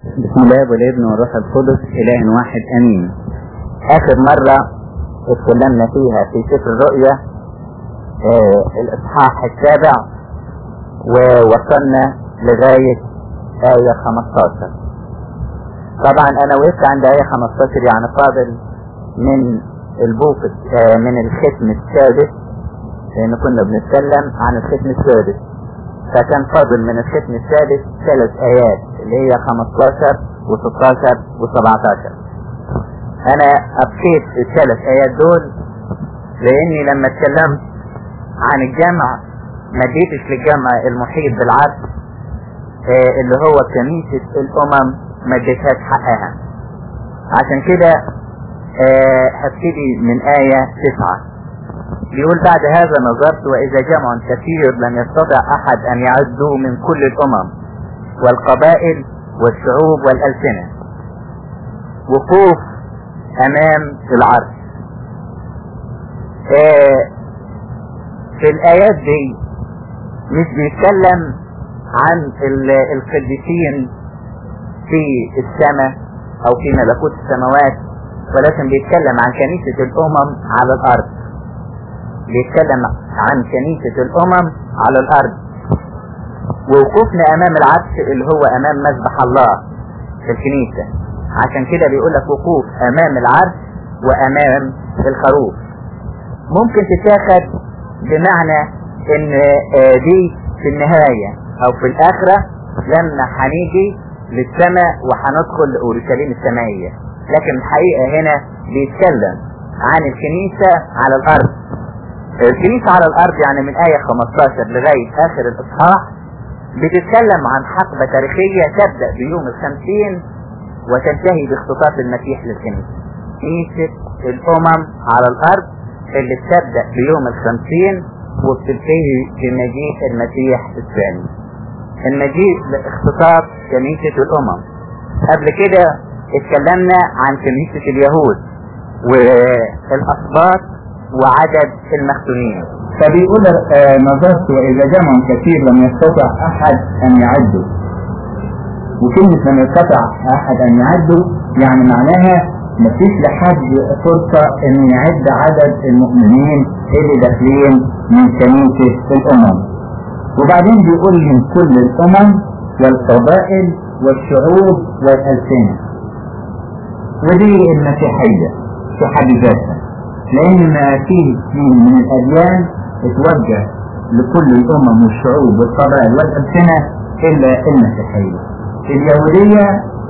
بسم الله والابن والروح القدس إله واحد أمين آخر مرة اتكلمنا فيها في سفر الرؤيا آه الإصحاح السابع ووصلنا لغاية آية 15 طبعا أنا وقفت عند آية 15 يعني فاضل من البوق آه من الختم السادس لأن كنا بنتكلم عن الختم السادس فكان فاضل من الختم السادس ثلاث آيات اللي هي 15 و16 و17 أنا أبقيت الثلاث آيات دول لأني لما اتكلمت عن الجمع ما اديتش للجمع المحيط بالعرش آه اللي هو كنيسة الأمم ما اديتهاش حقها عشان كده آه هبتدي من آية تسعة بيقول بعد هذا نظرت وإذا جمع كثير لم يستطع أحد أن يعدوا من كل الأمم والقبائل والشعوب والألسنة وقوف أمام العرش آه في الآيات دي مش بيتكلم عن القديسين في السماء أو في ملكوت السماوات ولكن بيتكلم عن كنيسة الأمم على الأرض بيتكلم عن كنيسة الأمم على الأرض ووقوفنا أمام العرش اللي هو أمام مذبح الله في الكنيسة عشان كده بيقول لك وقوف أمام العرش وأمام الخروف ممكن تتاخد بمعنى إن دي في النهاية أو في الآخرة لما هنيجي للسماء وهندخل لأورشليم السمائية لكن الحقيقة هنا بيتكلم عن الكنيسة على الأرض الكنيسة على الأرض يعني من آية 15 لغاية آخر الإصحاح بتتكلم عن حقبة تاريخية تبدأ بيوم الخمسين وتنتهي باختطاف المسيح للكنيسة كنيسة الأمم على الأرض اللي بتبدأ بيوم الخمسين وبتنتهي بمجيء المسيح الثاني المجيء لاختطاف كنيسة الأمم قبل كده اتكلمنا عن كنيسة اليهود والأسباط وعدد المختونين فبيقول آه نظرت وإذا جمع كثير لم يستطع أحد أن يعده وكلمة لم يستطع أحد أن يعده يعني معناها مفيش لحد فرصة أن يعد عدد المؤمنين اللي داخلين من كنيسة الأمم وبعدين بيقول من كل الأمم والقبائل والشعوب والألسنة ودي المسيحية في حد ذاتها لأن ما فيه من الأديان اتوجه لكل الأمم والشعوب والقبائل والألسنة إلا المسيحية اليهودية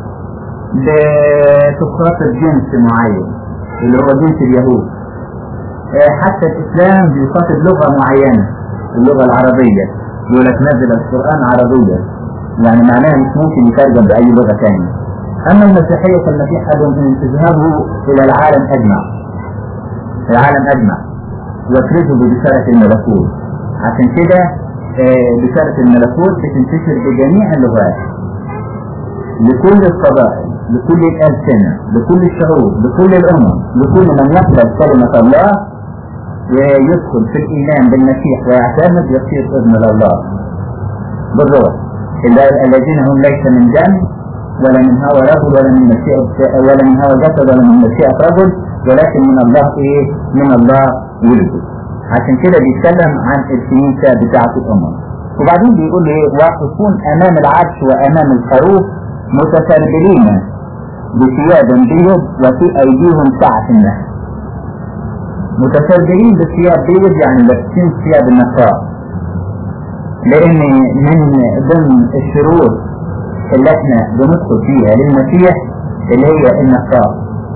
بتخاطب جنس معين اللي هو جنس اليهود حتى الإسلام بيخاطب لغة معينة اللغة العربية يقول لك نزل القرآن عربيا يعني معناها مش ممكن يترجم بأي لغة ثانية أما المسيحية فالمسيح قال أن تذهبوا إلى العالم أجمع العالم أجمع واكرزوا ببشارة الملكوت عشان كده بشارة الملكوت بتنتشر بجميع اللغات لكل القبائل لكل الألسنة لكل الشعوب لكل الأمم لكل من يقبل كلمة الله ويدخل في الإيمان بالمسيح ويعتمد يصير ابن الله بالروح الذين هم ليس من دم ولا من هوى رجل ولا من مشيئة ولا من هوى جسد ولا من مشيئة رجل ولكن من الله ايه من الله ولده عشان كده بيتكلم عن الكنيسة بتاعة الأمم وبعدين بيقول ايه واقفون أمام العرش وأمام الخروف متسربلين بثياب بيض وفي أيديهم سعة النحل متسربلين بثياب بيض يعني لابسين ثياب النقاء لأن من ضمن الشروط اللي احنا بندخل فيها للمسيح اللي هي النقاء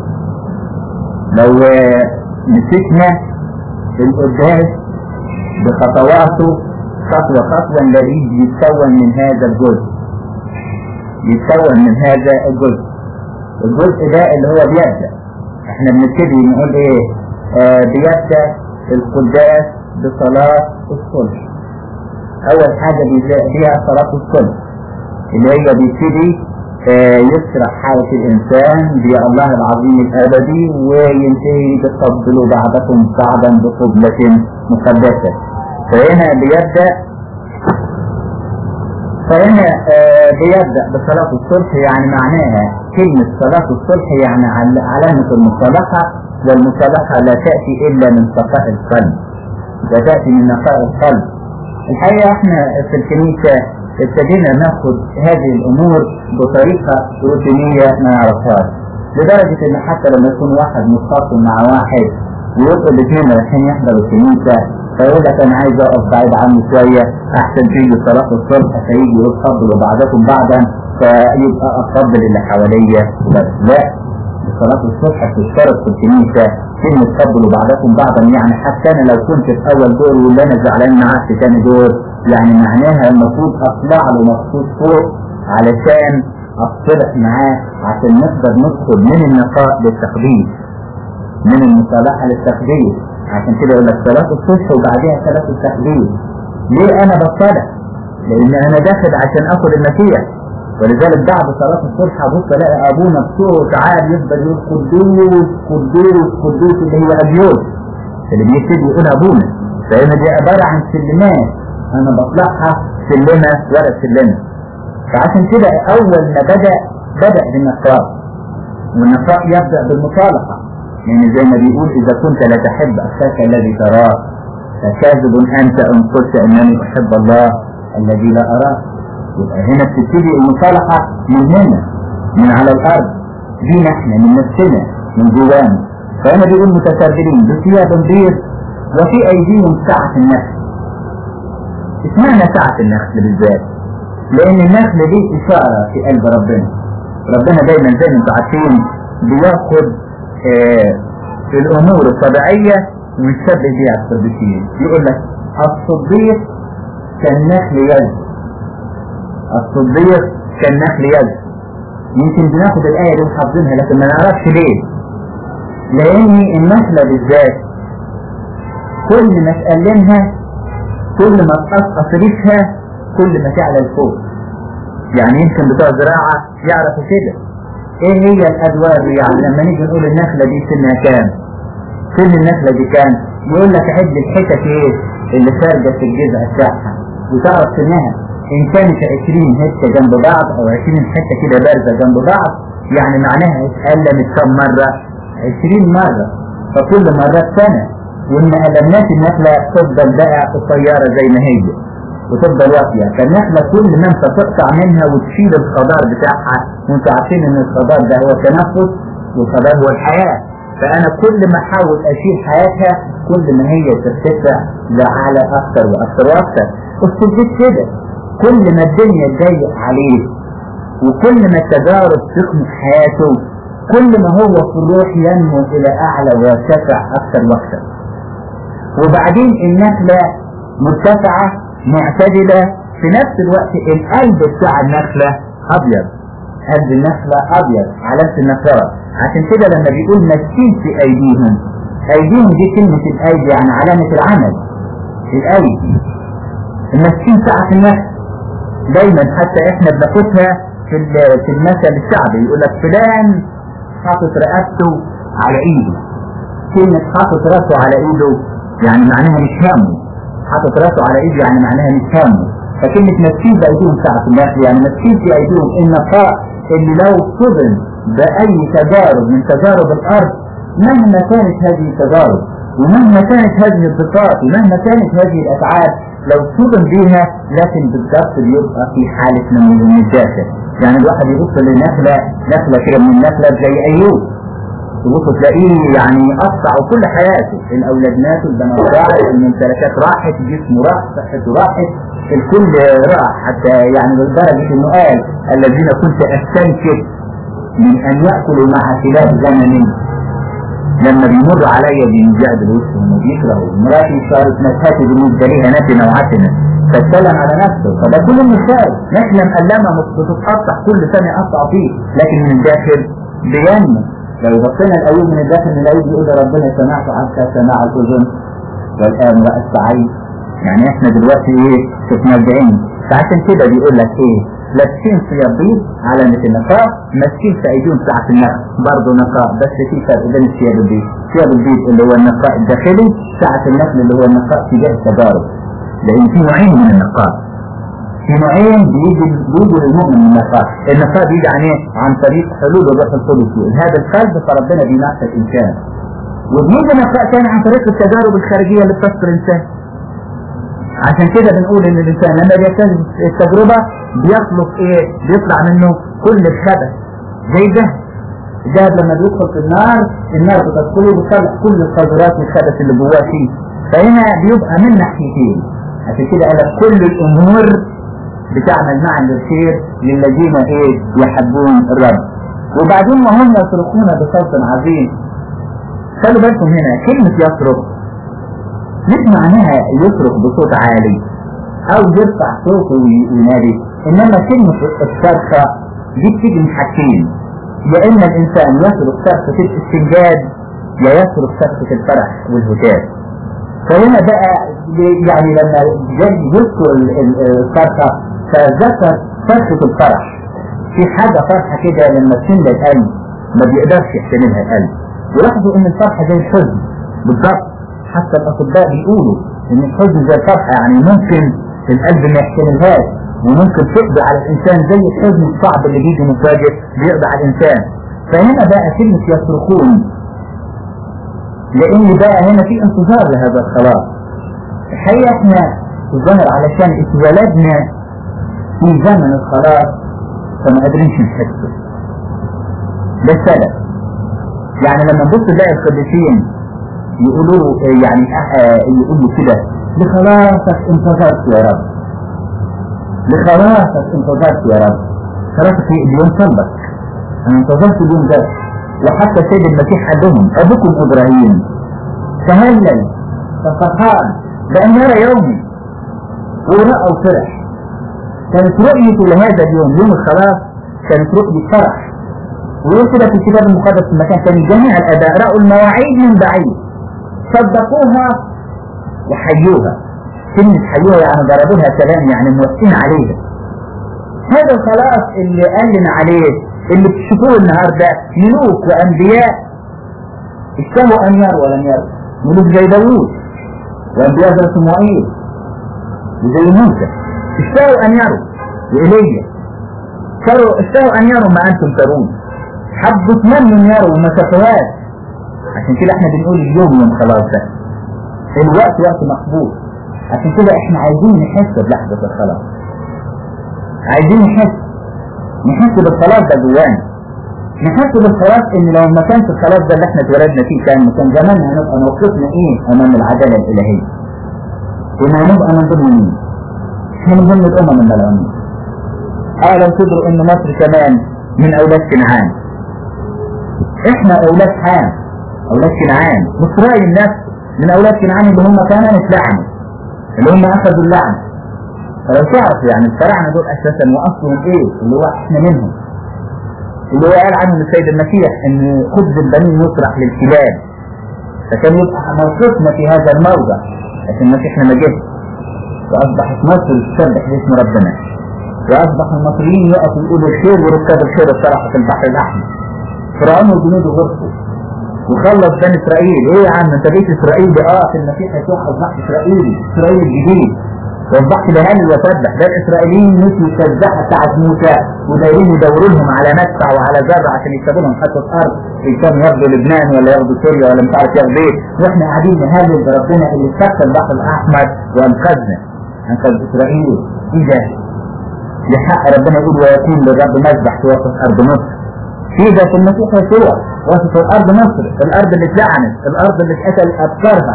لو مسكنا القداس بخطواته خطوة خطوة نلاقيه يتكون من هذا الجزء يتكون من هذا الجزء الجزء ده اللي هو بيبدأ احنا بنبتدي نقول ايه آه بيبدأ القداس بصلاة الصلح أول حاجة بيبدأ فيها صلاة الصلح اللي هي بيبتدي آه يشرح حالة الإنسان بالله العظيم الأبدي وينتهي بقبلوا بعضكم بعضا بقبلة مقدسة فهنا بيبدأ فهنا آه آه بيبدأ بصلاة الصبح يعني معناها كلمة صلاة الصبح يعني عل- علامة المصالحة والمصالحة لا تأتي إلا من صفاء القلب لا تأتي من نقاء القلب الحقيقة احنا في الكنيسة ابتدينا ناخد هذه الأمور بطريقة روتينية ما نعرفهاش لدرجة إن حتى لما يكون واحد متخاصم مع واحد ويبقوا الاثنين رايحين يحضروا الكنيسة فيقول لك أنا عايز أقف بعيد عنه شوية أحسن تيجي صلاة الصبح فيجي يقول قبلوا بعضكم بعضا فيبقى أقبل اللي حواليا بس لا صلاة الصبح بتشترط في الكنيسة كلمة قبلوا بعضكم بعضا يعني حتى أنا لو كنت في أول دور واللي أنا زعلان معاه في تاني دور يعني معناها المفروض أطلع له مخصوص فوق علشان أصطلح معاه عشان نقدر ندخل من النقاء للتقديس من المصالحة للتقديس عشان كده يقول لك صلاة الصبح وبعدها صلاة التقديس ليه أنا بصلح؟ لأن أنا داخل عشان آخد المسيح ولذلك بعد صلاة الصبح أبص ألاقي أبونا بصوت عالي يفضل يقول قدوس قدوس قدوس اللي هو أبيوت اللي بيبتدي يقول أبونا فهنا دي عبارة عن سلمات أنا بطلعها سلمة ورا سلمة فعشان كده أول ما بدأ بدأ بالنقاء والنقاء يبدأ بالمصالحة يعني زي ما بيقول إذا كنت لا تحب أخاك الذي تراه فكاذب أنت إن قلت أنني أحب الله الذي لا أراه يبقى هنا بتبتدي المصالحة من هنا من على الأرض دينا احنا من نفسنا من جوانا فهنا بيقول متسربلين بثياب بيض وفي أيديهم سعة النخل اسمعنا سعة النخل بالذات لأن النخل دي إشارة في قلب ربنا ربنا دايما زي ما انتم عارفين بياخد آه الأمور الطبيعية ويشبه بيها الصديقين يقول لك الصديق كالنخل يجب الصديق كالنخل يجب يمكن بناخد الآية دي وحافظينها لكن ما نعرفش ليه لأن النخلة بالذات كل ما تقلمها كل ما تقصقص ريشها كل ما تعلى لفوق يعني يمكن بتوع زراعة يعرفوا كده ايه هي الادوار يعني لما نيجي نقول النخلة دي سنها كام سن النخلة دي كام يقول لك عد الحتت ايه اللي خارجة في الجذع بتاعها وتعرف سنها ان كانت 20 حتة جنب بعض او 20 حتة كده بارزة جنب بعض يعني معناها اتقلمت كم مرة 20 مرة فكل مرة سنة وان قلمناش النخلة تفضل بقى قصيرة زي ما هي وتفضل واقية فالنخلة كل ما انت تقطع منها وتشيل الخضار بتاعها وانتوا عارفين ان الخضار ده هو التنفس والخضار هو الحياة فانا كل ما احاول اشيل حياتها كل ما هي ترتفع لأعلى اكتر واكتر واكتر الصديق كده كل ما الدنيا تضيق عليه وكل ما التجارب تخنق حياته كل ما هو في الروح ينمو الى اعلى ويرتفع اكتر واكتر وبعدين النخلة مرتفعة معتدلة في نفس الوقت القلب بتاع النخلة أبيض قلب النخلة أبيض علامة النصارى عشان كده لما بيقول ماسكين في أيديهم أيديهم دي كلمة الأيدي يعني علامة العمل الأيدي المسكين ساعة النخل دايما حتى احنا بناخدها في في المثل الشعبي يقول لك فلان حاطط رقبته على ايده كلمة حاطط راسه على ايده يعني معناها مش هامه حاطط راسه على ايده يعني معناها مش هامه فكلمة مسكين بأيديهم ساعة النخل يعني مسكين في أيديهم النقاء اللي لو صدم بأي تجارب من تجارب الأرض مهما كانت هذه التجارب ومهما كانت هذه الضغوطات ومهما كانت هذه الأفعال لو صدم بيها لكن بالضبط بيبقى في حالة نمو من الداخل يعني الواحد يبص لنخلة نخلة كده من النخلة زي أيوب تبص تلاقيه يعني قطع كل حياته الأولاد ماتوا البنات راحت الممتلكات راحت جسمه راح صحته راحت الكل راح حتى يعني لدرجة انه قال الذين كنت استنكر من ان يأكلوا مع خلاف زمني لما بيمر عليا بيجعد وشهم وبيكرهوا مراتي صارت نفساتي بالنسبة ليها نتنة وعتنة فاتكلم على نفسه فده كل مثال نحن مقلمة بتتقطع كل سنة يقطع فيه لكن من الداخل بينمو لو بصينا الايوب من الداخل نلاقيه بيقول ربنا سمعت عنك سماع الاذن والان رأت عين يعني احنا دلوقتي ايه متنبعين فعشان كده بيقول لك ايه لابسين ثياب بيض علامة النقاء ماسكين في ايديهم ساعة النقاء برضه نقاء بس في فرق بين الثياب البيض ثياب البيض اللي هو النقاء الداخلي ساعة النقل اللي هو النقاء تجاه التجارب لان في نوعين من النقاء في نوعين بيجي بيجي للمؤمن من النفاق النفاق بيجي عن ايه؟ عن طريق حلول الروح القدس هذا القلب فربنا بينقص الانسان وبيجي نفاق تاني عن طريق التجارب الخارجيه اللي بتذكر الانسان عشان كده بنقول ان الانسان لما بيجتاز التجربه بيخلق ايه؟ بيطلع منه كل الخبث زي ده الذهب لما بيدخل في النار النار بتدخله وبتطلع كل القذرات والخبث اللي جواه فيه فهنا بيبقى من ناحيتين عشان كده قال لك كل الامور بتعمل معا للخير للذين ايه يحبون الرب وبعدين ما هم يصرخون بصوت عظيم خلوا بالكم هنا كلمة يصرخ مش معناها يصرخ بصوت عالي او يرفع صوته وينادي انما كلمة الصرخة دي بتيجي من حاجتين يا اما الانسان يصرخ صرخة الاستنجاد يا يصرخ صرخة الفرح والهتاف فهنا بقى يعني لما يذكر الصرخة فذكر صرخة الفرح في حاجة فرحة كده لما تملى القلب ما بيقدرش يحتملها القلب ولاحظوا ان الفرحة زي الحزن بالضبط حتى الاطباء بيقولوا ان الحزن زي الفرحة يعني ممكن القلب ما يحتملهاش وممكن تقضي على الانسان زي الحزن الصعب اللي بيجي مفاجئ بيقضي على الانسان فهنا بقى كلمة يصرخون لان بقى هنا في انتظار لهذا الخلاص الحقيقة احنا الظاهر علشان اتولدنا في زمن الخلاص فما قادرينش نحسه ده السبب يعني لما نبص نلاقي القديسين يقولوا له يعني يقولوا كده لخلاصك انتظرت يا رب لخلاصك انتظرت يا رب خلاصك اليوم صلك انا انتظرت اليوم ده وحتى سيد المسيح قال لهم ابوكم ابراهيم تهلل ففرحان بان يرى يومي ورأى وفرح كانت رؤيته لهذا اليوم يوم الخلاص كانت رؤية فرح ويقول كده في الكتاب المقدس في مكان ثاني جميع الاباء رأوا المواعيد من بعيد صدقوها وحيوها كلمة حيوها يعني ضربوا لها كلام يعني موسين عليها هذا الخلاص اللي قال لنا عليه اللي بتشوفوه النهارده ملوك وانبياء اشتهوا ان يروا ولم يروا ملوك زي داوود وانبياء زي صموئيل وزي موسى اشتهوا ان يروا وإيليا اشتهوا ان يروا ما انتم ترون حبوا تمنوا يروا وما شافوهاش عشان كده احنا بنقول اليوم يوم خلاص ده الوقت وقت مقبول عشان كده احنا عايزين نحس بلحظة الخلاص عايزين نحس نحس بالخلاص ده جوانا نحس بالخلاص ان لو ما كانش الخلاص ده اللي احنا اتولدنا فيه كان كان زماننا هنبقى موقفنا ايه امام العدالة الالهية كنا هنبقى من ضمن مين؟ احنا من ضمن الامم الملعونين قالوا تدروا ان مصر كمان من اولاد كنعان احنا اولاد حام اولاد كنعان مصرايم نفسه من اولاد كنعان اللي هم كانوا اتلعنوا اللي هم اخذوا اللعن فلو تعرف يعني الفراعنه دول اساسا واصلهم ايه اللي هو احنا منهم اللي هو قال عنهم السيد المسيح ان خبز البنين يطرح للكلاب فكان يبقى موقفنا في هذا الموضع لكن المسيح لما جه واصبحت مصر تسبح باسم ربنا واصبح المصريين يقفوا يقولوا الخير وركاب الخير الصراحه في البحر الاحمر فرعون وجنوده غرقوا وخلص بني اسرائيل ايه يا عم انت بيت اسرائيل ده اه في المسيح يسوع اصبحت اسرائيلي اسرائيل الجديد واصبحت بهل وسبح ده الاسرائيليين نسوا السبحه بتاعت موسى ودايرين يدوروا لهم على مدفع وعلى زرع عشان يكتبوا لهم حته ارض ان كان ياخدوا لبنان ولا ياخدوا سوريا ولا مش عارف ياخدوا ايه واحنا قاعدين نهلل بربنا اللي كسر البحر الاحمر وانقذنا انقذ اسرائيل ايه ده؟ لحق ربنا يقول ويكون للرب مذبح في وسط ارض مصر في ده في المسيح يسوع وسط الارض مصر الارض اللي اتلعنت الارض اللي اتقتل افكارها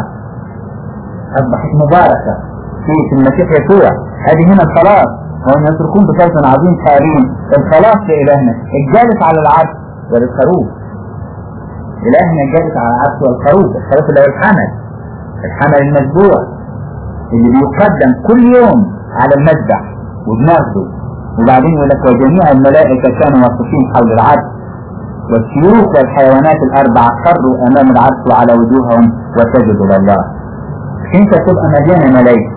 اصبحت مباركه في في المسيح يسوع هذه هنا الخلاص وان يتركون بصوت عظيم قائلين الخلاص لالهنا الجالس على العرش وللخروف الهنا الجالس على العرش والخروف الخروف اللي هو الحمل الحمل المذبوح اللي بيقدم كل يوم على المذبح وبناخده وبعدين يقول لك وجميع الملائكة كانوا واقفين حول العرش والشيوخ والحيوانات الأربعة خروا أمام العرش وعلى وجوههم وسجدوا لله الكنيسة تبقى مليانة ملائكة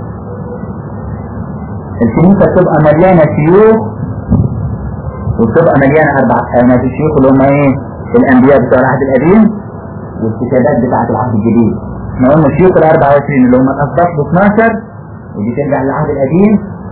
الكنيسة تبقى مليانة شيوخ وتبقى مليانة أربعة حيوانات الشيوخ اللي هم إيه؟ الأنبياء بتوع العهد القديم والكتابات بتاعة العهد احنا قلنا الشيوخ ال 24 اللي هم الأسباط ب 12 ودي ترجع للعهد القديم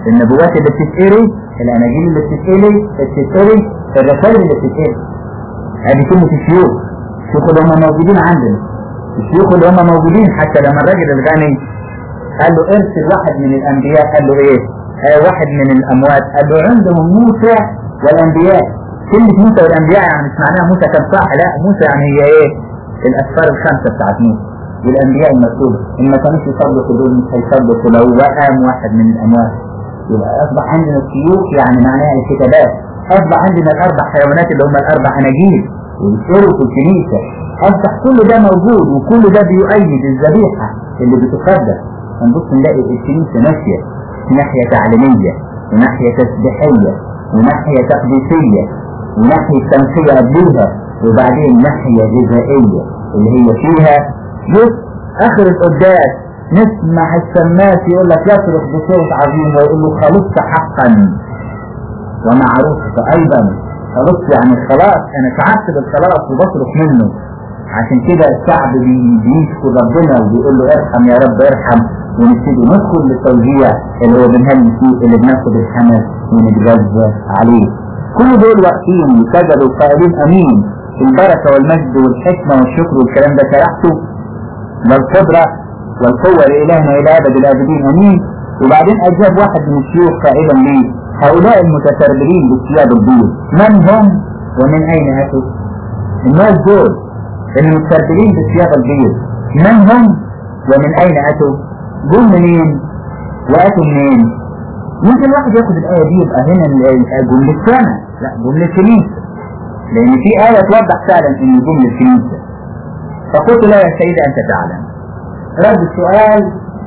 النبوات اللي بتتقري الاناجيل اللي بتتقري بتتقري الرسائل اللي بتتقري ادي كلمة الشيوخ الشيوخ اللي هم موجودين عندنا الشيوخ اللي هم موجودين حتى لما الراجل الغني قال له ارسل واحد من الانبياء قال له ايه آه واحد من الاموات قال له عندهم موسى والانبياء كلمة موسى والانبياء يعني مش معناها موسى كان صح لا موسى يعني هي ايه الاسفار الخمسة بتاعت موسى والانبياء المكتوبة ان ما كانوش يصدقوا دول مش هيصدقوا لو وقام واحد من الاموات يبقى اصبح عندنا السيوف يعني معناها الكتابات اصبح عندنا الاربع حيوانات اللي هم الاربع اناجيل والسير في الكنيسة اصبح كل ده موجود وكل ده بيؤيد الذبيحة اللي بتقدم هنبص نلاقي الكنيسة ماشية في ناحية تعليمية وناحية تسبيحية وناحية تقديسية وناحية تنقية قبلها وبعدين ناحية غذائية اللي هي فيها جزء اخر القداس نسمع السماس يقول لك يصرخ بصوت عظيم ويقول له خلصت حقا ومعروفك ايضا خلصت يعني خلاص انا تعبت بالخلاص وبصرخ منه عشان كده الشعب بيشكر ربنا وبيقول له ارحم يا رب ارحم ونبتدي ندخل للتوزيع اللي هو بنهل فيه اللي بناخد الحمل ونتغذى عليه كل دول واقفين وسجدوا قائلين امين البركه والمجد والحكمه والشكر والكلام ده شرحته والقدره والقوه لالهنا الى ابد الابدين امين وبعدين اجاب واحد من الشيوخ قائلا لي هؤلاء المتسربلين بالثياب البيض من هم ومن اين اتوا؟ الناس دول المتسربلين بالثياب البيض من هم ومن اين اتوا؟ جم منين؟ واتوا منين؟ ممكن الواحد ياخد الآية دي يبقى هنا جملة سنة لا جملة كنيسة لأن في آية توضح فعلا إن جملة كنيسة فقلت لا يا سيدي أنت تعلم رد السؤال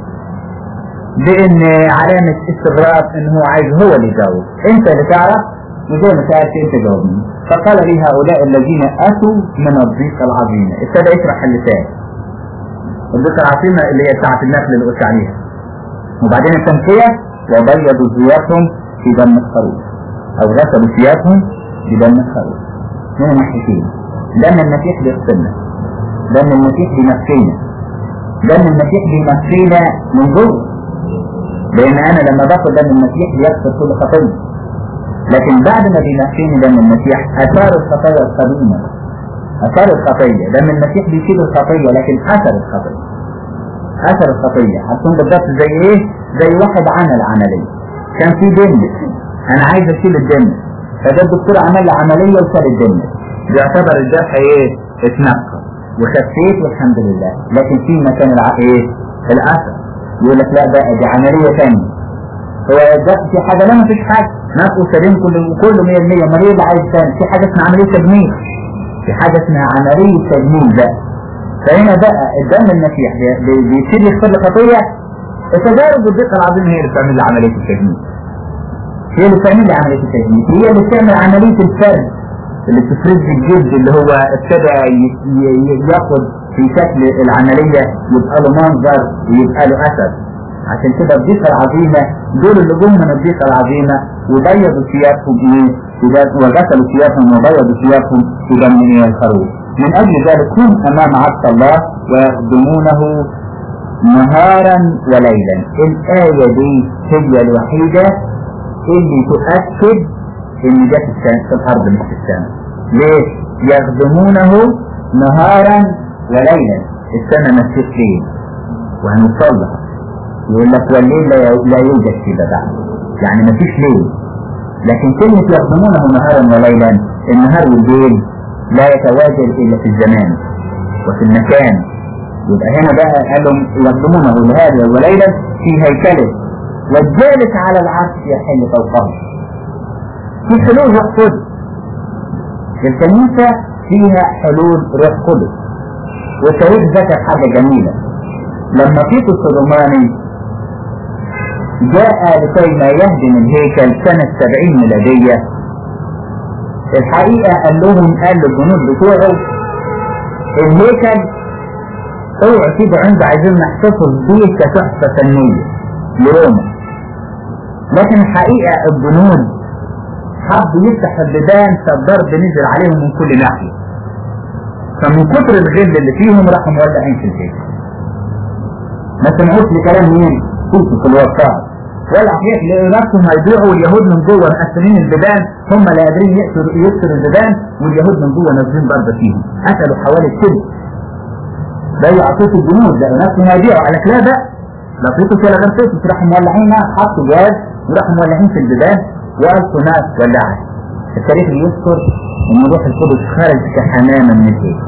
بإن علامة استغراب إن هو عايز هو اللي يجاوب أنت اللي تعرف وزي ما سألت أنت جاوبني فقال لي هؤلاء الذين أتوا من الضيقة العظيمة ابتدى يشرح اللسان الضيقة العظيمة اللي هي بتاعت النخل اللي قلت عليها وبعدين التنقية وبيضوا ثيابهم في دم الخروف او غسلوا ثيابهم في دم الخروف من الناحيتين دم المسيح بيغسلنا دم المسيح بينقينا دم المسيح بينقينا من جوه لان انا لما باخد دم المسيح بيغسل كل خطيه لكن بعد ما بينقيني دم المسيح اثار الخطايا القديمه اثار الخطيه دم المسيح بيشيل الخطيه لكن اثر الخطيه اثر الخطيه هتكون بالضبط زي ايه زي واحد عمل عملية كان في دم انا عايز اشيل الدم فده الدكتور عمل لي عملية وشال الدم بيعتبر الجرح ايه اتنقى وخفيت والحمد لله لكن في مكان الع... ايه الاثر يقول لك لا ده دي عملية ثانية هو الجرح في حاجة لا مفيش حاجة نقصه سليم كله كله 100% امال ايه اللي عايز ثاني في حاجة اسمها عملية تجميل في حاجة اسمها عملية تجميل بقى فهنا بقى الدم المسيح بيصير يغفر لي خطية التجارب والدقة العظيمة هي اللي بتعمل لي عملية التجميل هي اللي بتعمل لي عملية التجميل هي اللي بتعمل عملية الفرد اللي بتفرز الجلد اللي هو ابتدى ياخد في شكل العملية يبقى له منظر ويبقى له أثر عشان كده الضيقة العظيمة دول اللي جم من الضيقة العظيمة وبيضوا ثيابهم ايه وغسلوا ثيابهم وبيضوا ثيابهم في دم الخروف من أجل ذلك هم أمام عبد الله ويخدمونه نهارا وليلا الآية دي هي الوحيدة اللي تؤكد ان ده في الارض مش في السماء ليه يخدمونه نهارا وليلا السماء مسيح ليل وهنصلح يقول لك والليل لا لا يوجد فيه بعد يعني مفيش ليل لكن كلمة يخدمونه نهارا وليلا النهار والليل لا يتواجد الا في الزمان وفي المكان يبقى هنا بقى قال لهم يخدمونه نهارا وليلا في هيكله والجالس على العرش يحل فوقه في حلول روح قدس الكنيسة فيها حلول روح قدس والتاريخ ذكر حاجة جميلة لما تيتو الصدماني جاء لكي ما يهدم الهيكل سنة 70 ميلادية الحقيقة قال لهم قال للجنود بتوعه الهيكل اوعوا كده عند عايزين نحتفظ بيه كتحفة فنية لروما لكن الحقيقة الجنود حب يفتح البيبان فالضرب نزل عليهم من كل ناحية فمن كتر الغل اللي فيهم راحوا مولعين في البيت ما سمعوش لكلام مين؟ كنت في الوقار ولا حيث نفسهم هيبيعوا واليهود من جوه مقسمين البيبان هم لا قادرين يقتلوا يكسروا البيبان واليهود من جوه نازلين ضربه فيهم قتلوا حوالي السبع ده يعطيك الجنود لقوا نفسهم هيبيعوا قال لك لا بقى لا فيتوس ولا غير فيتوس راحوا مولعين نار حطوا جاز وراحوا مولعين في البيبان وألقوا نار ولعت التاريخ بيذكر ان روح القدس خرج كحمامه من الهيكل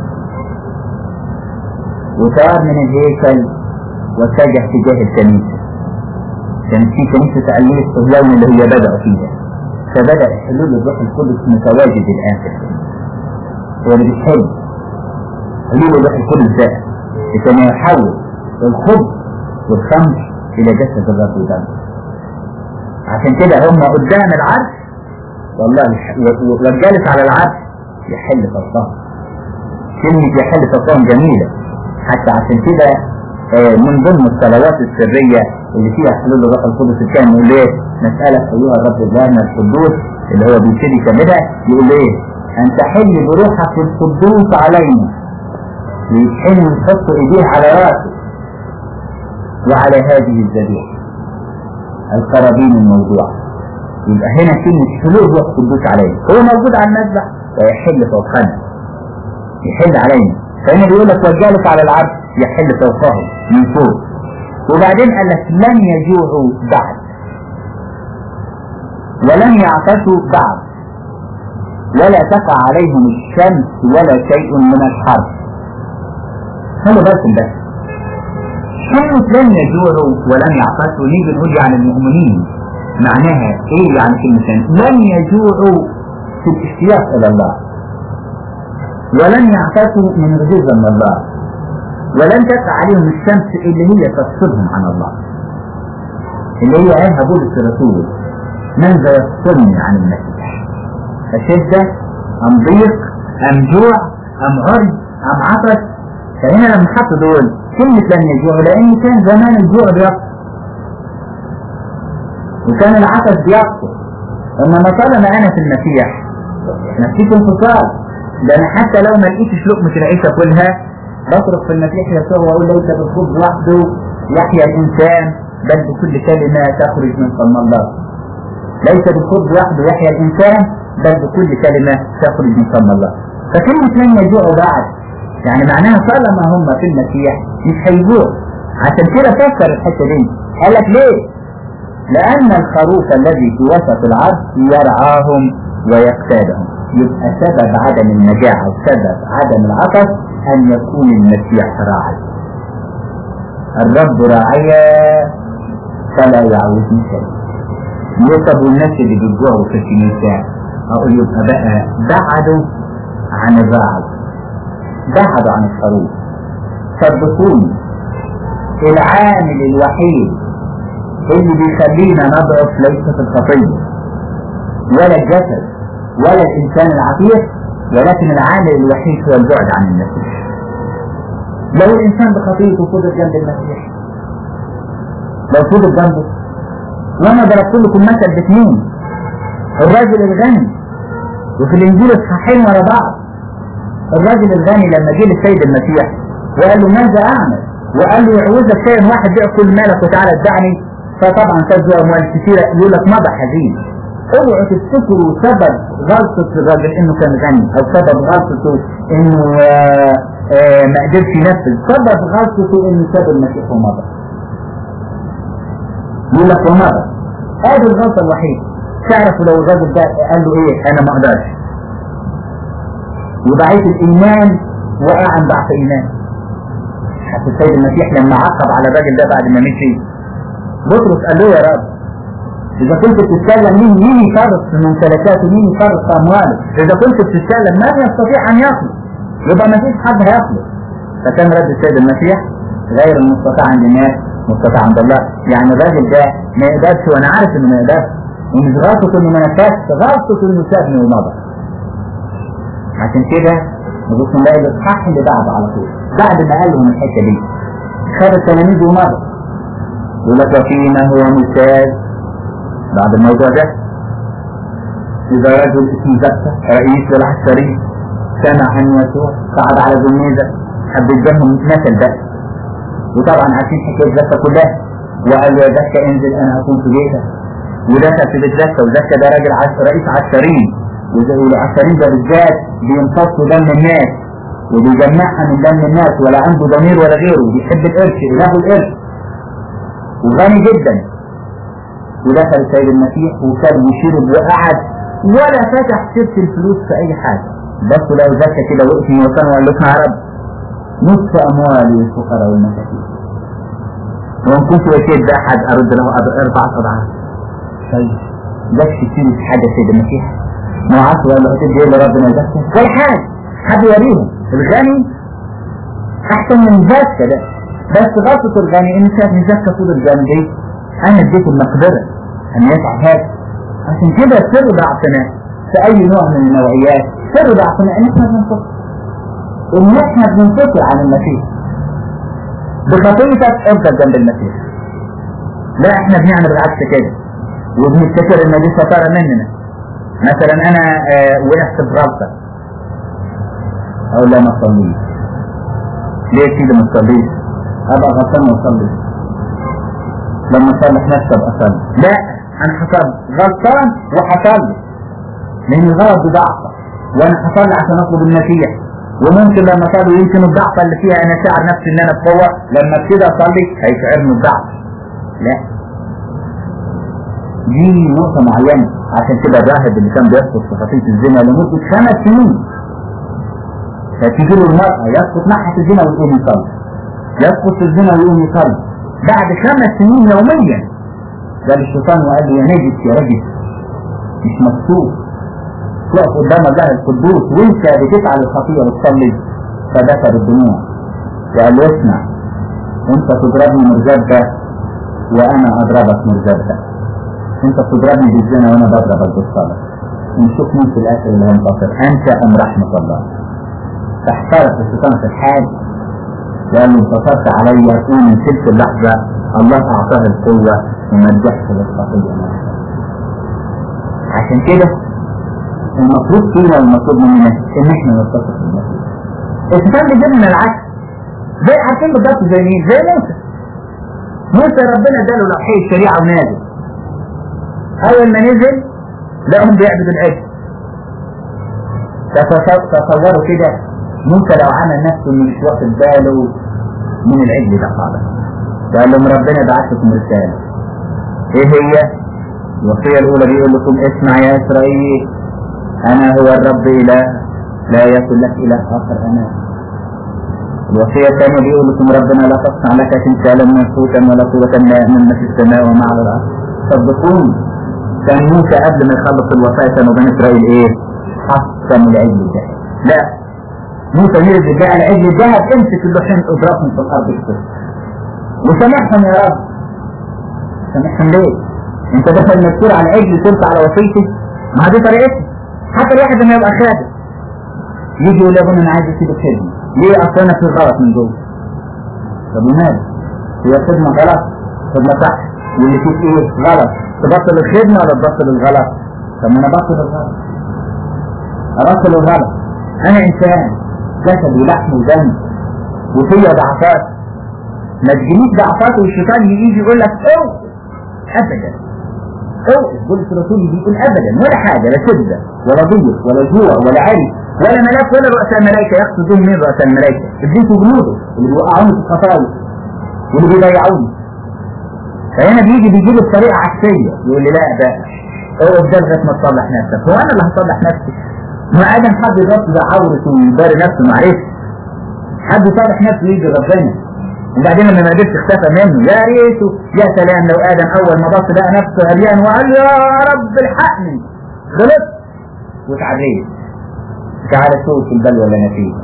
وطار من الهيكل واتجه تجاه الكنيسه كانت في كنيسه تأليف الصهيون اللي هي بدأوا فيها فبدأ حلول الروح القدس متواجد الآن في الكنيسه هو اللي بيحل حلول الروح القدس ده كان يحول الخبز والخمر إلى جسد الرب ودمه عشان كده هم قدام العرش والله والجالس على العرش يحل فوقهم كلمة يحل فوقهم جميلة حتى عشان كده من ضمن الصلوات السرية اللي فيها حلول الروح القدس كان يقول ايه نسألك أيها الرب الجامع القدوس اللي هو بيبتدي كاملها يقول ايه أن تحل بروحك القدوس علينا ويحل ويحط ايديه على راسه وعلى هذه الذبيحة القرابين الموضوعة يبقى هنا كلمة حلول روح قدوس علينا هو موجود على المذبح ويحل فوقنا يحل علينا فهنا بيقول لك والجالس على العرش يحل فوقه من فوق وبعدين قال لك لن يجوعوا بعد ولن يعطشوا بعد ولا تقع عليهم الشمس ولا شيء من الحرب خلوا بالكم بس كلمة لن يجوعوا ولن يعطشوا نيجي نقول عن المؤمنين معناها ايه يعني كلمة لن يجوعوا في الاشتياق الى الله ولن يعتقوا من غيظ من الله ولن تقع عليهم الشمس اللي هي تفصلهم عن الله اللي هي قالها بولس الرسول من ذا يفصلني عن المسيح فشدة أم ضيق أم جوع أم عرض أم عطش فهنا لما حطوا دول كلمة لن يجوع لأن كان زمان الجوع بيقصر وكان العطش بيقصر انما طالما انا في المسيح نفسيت انفصال ده انا حتى لو ما لقيتش لقمة العيش اكلها بصرف في المسيح يسوع واقول ليس بالخبز وحده يحيا الانسان بل بكل كلمة تخرج من فم الله ليس بالخبز وحده يحيا الانسان بل بكل كلمة تخرج من فم الله فكلمة لن يجوعوا بعد يعني معناها طالما هم في المسيح مش هيجوعوا عشان كده فكر الحته دي قال لك ليه؟ لأن الخروف الذي في وسط العرض يرعاهم ويقتادهم يبقى سبب عدم النجاح أو سبب عدم العطش أن يكون المسيح راعي الرب راعيا فلا يعوزني شيء يطب الناس اللي بيجوعوا في الكنيسة أقول يبقى بقى بعدوا عن الراعي بعدوا عن الخروف صدقوني العامل الوحيد اللي بيخلينا نضعف ليس في الخطية ولا الجسد ولا الإنسان العتيق ولكن العامل الوحيد هو البعد عن المسيح لو الإنسان بخطيته فضل جنب المسيح لو فضل جنبه وأنا ضربت لكم مثل باثنين الراجل الغني وفي الإنجيل الصحيحين ورا بعض الراجل الغني لما جه للسيد المسيح وقال له ماذا أعمل؟ وقال له يعوزك شيء واحد بيع كل مالك وتعالى اتبعني فطبعا كذب اموال كثيره يقول لك مضى حزين اوعوا تفتكروا سبب غلطة الراجل انه كان غني او سبب غلطته انه آآ آآ ما قدرش ينفذ سبب غلطته انه ساب المسيح ومضى يقول لك ومضى هذه الغلطة الوحيدة تعرفوا لو الراجل ده قال له ايه انا ما اقدرش وضعيف الايمان وقع عن ضعف ايمان حتى السيد المسيح لما عقب على الراجل ده بعد ما مشي بطرس قال له يا رب إذا كنت بتتكلم مين مين يفرط في ممتلكاته مين يفرط في أمواله إذا كنت بتتكلم من يستطيع أن يخلص يبقى ما فيش حد هيخلص فكان رد السيد المسيح غير المستطاع عند الناس مستطاع عند الله يعني الراجل ده ما يقدرش وأنا عارف إنه ما يقدرش ومش غلطته إنه ما نفذش غلطته إنه سابني ومضى عشان كده نبص نلاقي الإصحاح اللي بعده على طول بعد ما قال لهم الحتة دي خد التلاميذ ومضى يقول لك وفيما هو مثال بعد الموضوع ده إذا رجل اسمه زكا رئيس للعسكري سمع عن يسوع قعد على جميزة حب يدهم مثل ده وطبعا عارفين حكاية زكا كلها وقال له يا زكا انزل انا هكون في بيتك ودخل في بيت زكا وزكا ده راجل عش... رئيس عشرين والعشرين ده بالذات بيمتصوا دم الناس وبيجمعها من دم الناس ولا عنده ضمير ولا غيره بيحب القرش اله القرش وغني جدا ودخل السيد المسيح وكان يشرب وقعد ولا فتح سيره الفلوس في اي حاجه بس لو زكى كده وقف وكان وقال له اسمع يا رب نصف اموالي للفقراء والمساكين وان كنت وكيل ده احد ارد له اربعه اضعاف طيب ده كتير حاجه سيد المسيح ما عارف ولا هتدي ايه لربنا يزكى ولا حاجه حد يوريهم الغني احسن من زكى ده بس غلطة الغني ان كانت مزكى طول الجنبين انا اديته المقدرة ان يفعل هذا عشان كده سر ضعفنا في اي نوع من النوعيات سر ضعفنا ان احنا بننفصل ان احنا بننفصل عن المسيح بخطيتك افضل جنب المسيح لا احنا بنعمل العكس كده وبنفتكر ان دي شطارة مننا مثلا انا آه وقعت في غلطة اقول لا ما تصليش ليه كده ما تصليش ابقى غلطان واصلي لما اصلح نفسي ابقى اصلي لا انا حصل غلطان وحصلي لان الغلط بضعفه وانا حصلي عشان اطلب المسيح وممكن لما اصلي يمكن الضعفه اللي فيها انا شاعر نفسي ان انا بقوه لما كده اصلي هيشعرني الضعف لا دي نقطة معينة عشان كده الراهب اللي كان بيسقط في خطية الزنا لمدة خمس سنين فتيجي له المرأة يسقط ناحية الزنا ويقوم يصلي يسقط في الزنا ويقوم يصلي بعد خمس سنين يوميا قال الشيطان وقال له يا نجس يا رجل مش مكتوب تقف قدام الله القدوس وانت بتفعل الخطيئة وتصلي فذكر الدموع وقال له اسمع انت تضربني مرزبة وانا اضربك مرزبة انت بتضربني بالزنا وانا بضربك بالصلاة نشوف مين في الاخر اللي هينتصر انت ام رحمة الله فاحترق الشيطان في الحال لأنه انتصرت علي ومن تلك اللحظة الله أعطاه القوة وما رجعش للخطية عشان كده المطلوب فينا والمطلوب مننا إن إحنا نتصل بالمسيح. الشيطان بيجيب من العكس زي عارفين بالظبط زي مين؟ زي موسى. موسى ربنا اداله لوحي الشريعة ونازل. أول ما نزل لقاهم بيعبدوا العجل. تصوروا كده موسى لو عمل نفسه انه مش واخد باله من العجل ده خالص قال لهم ربنا بعث لكم رساله ايه هي؟ الوصيه الاولى بيقول لكم اسمع يا اسرائيل انا هو الرب اله لا يكن لك اله اخر انا الوصيه الثانيه بيقول لكم ربنا لا تصنع لك تمثالا منحوتا ولا قوه من في السماء وما على الارض صدقوني كان موسى قبل ما يخلص الوصايا كانوا بني اسرائيل ايه؟ حصن العجل ده لا موسى يرد بقى العجل الذهب امسك اللحين اضربهم في الارض كده وسامحهم يا رب سامحهم ليه؟ انت دخل مذكور على العجل ترفع على وصيتي ما دي طريقتي حتى الواحد لما يبقى خادم يجي يقول يا ابني انا عايز اسيب الخدمه ليه اصل انا في غلط من جوه طب وماله؟ هي خدمه غلط خدمه صح واللي فيك ايه غلط تبطل الخدمه ولا تبطل الغلط؟ طب ما انا بطل الغلط ابطل الغلط انا انسان جسد ولحم ودم وفيا ضعفات ما تجينيش ضعفات والشيطان يجي يقول لك اوه ابدا اوه بولس الرسول بيقول ابدا ولا حاجه لا شده ولا ضيق ولا جوع ولا عري ولا ملاك ولا رؤساء الملائكه يقصدون من رؤساء الملائكه ابليس وجنوده اللي بيوقعوني في الخطايا واللي بيضيعوني فهنا بيجي بيجيب الطريقه عكسيه يقول لي لا ده اقف ده لغايه ما تصلح نفسك هو انا اللي هصلح نفسي ما ادم حد يغطي عورته ويباري نفسه معلش حد صالح نفسه يجي ربنا وبعدين لما ما قدرش اختفى منه يا ريته يا سلام لو ادم اول ما بص لقى نفسه هليان وقال يا رب الحقني غلطت واتعديت تعالى شوف البلوى اللي انا فيه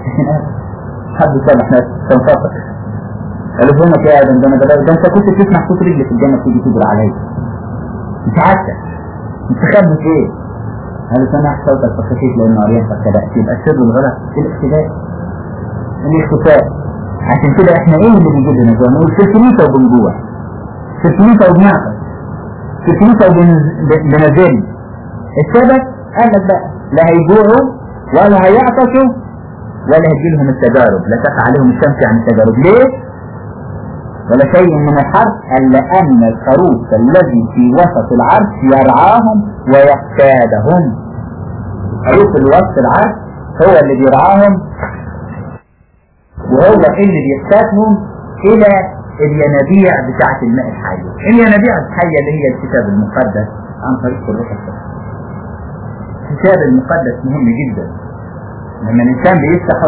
حد صالح نفسه تنفصل قال له فينك يا ادم ده انا ده انت كنت تسمع صوت رجلي في الجنه تيجي تجري عليا مش عارفه انت خبت ايه؟ قال له سمعت صوتك فخشيت لانه عريان فابتدأت يبقى سر الغلط الاختلاف الاختفاء عشان كده احنا ايه اللي بيجيب لنا زي ما نقول في الكنيسه وبنجوع في الكنيسه وبنعطل في الكنيسه وبنزل السبب قال لك بقى لا هيجوعوا ولا هيعطشوا ولا هيجي لهم التجارب لا تقع عليهم الشمس عن التجارب ليه؟ ولا شيء من الحرث الا ان الخروف الذي في وسط العرش يرعاهم ويقتادهم الخروف اللي وسط العرش هو اللي بيرعاهم وهو اللي بيقتادهم الى الينابيع بتاعة الماء الحية الينابيع الحية اللي هي الكتاب المقدس عن طريق الروح القدس الكتاب المقدس مهم جدا لما الإنسان بيفتحه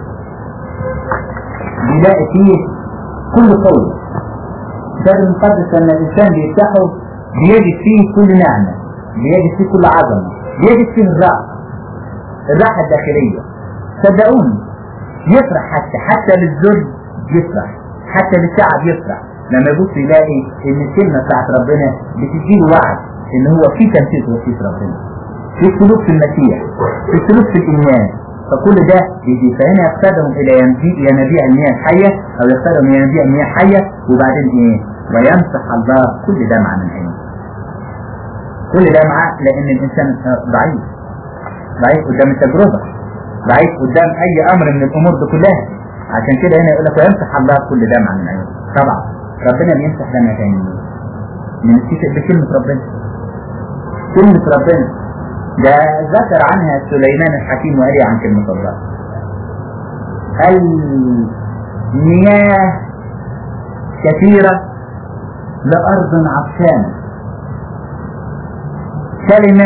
بيلاقي فيه كل قوة الكتاب المقدس لما الإنسان بيفتحه بيجد فيه كل نعمة بيجد فيه كل عظمة بيجد فيه الراحة الراحة الداخلية صدقوني يفرح حتى حتى للذل يفرح حتى للتعب يفرح لما يبص يلاقي ان الكلمه بتاعت ربنا بتديله وعد ان هو في تنفيذ وصيه ربنا في السلوك في المسيح في السلوك في الايمان فكل ده بيجي فهنا يقتدهم الى ينابيع المياه الحيه او يقتدهم الى ينابيع المياه الحيه وبعدين ايه؟ ويمسح الله كل دمعه من عينه. كل دمعه لان الانسان ضعيف ضعيف قدام التجربه ضعيف قدام اي امر من الامور دي كلها عشان كده هنا يقول لك ويمسح الله كل دمعة من عيونه طبعا ربنا بيمسح دمعة تاني من بكلمة ربنا كلمة ربنا ده ذكر عنها سليمان الحكيم وقال عن كلمة الله المياه كثيرة لأرض عطشانة كلمة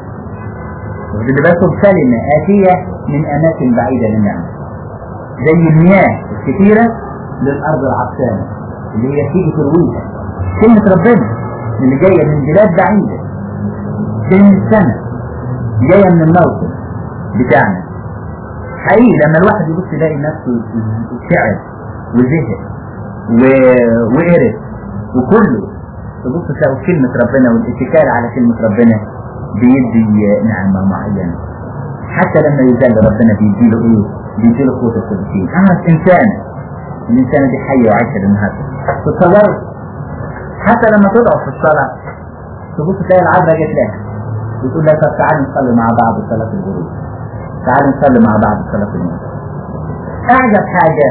اللي بالكم كلمة آتية من أماكن بعيدة للنعمة زي المياه الكثيرة للأرض العطشانة اللي هي تيجي ترويها كلمة ربنا اللي جاية من بلاد بعيدة جاية من السماء جاية من الموطن بتاعنا حقيقي لما الواحد يبص يلاقي نفسه شعر وزهق و... وقرف وكله تبص تلاقوا كلمة ربنا والاتكال على كلمة ربنا بيدي نعمة معينة حتى لما يزال ربنا بيديله ايه بيديله قوة القدسين قعد إنسانة الإنسانة دي حية وعايشة للنهاردة تتصور حتى لما تضعف في الصلاة تبص تلاقي العذراء جت لها بتقول لها طب تعالي نصلي مع بعض صلاة الغروب تعالي نصلي مع بعض صلاة المغرب أعجب حاجة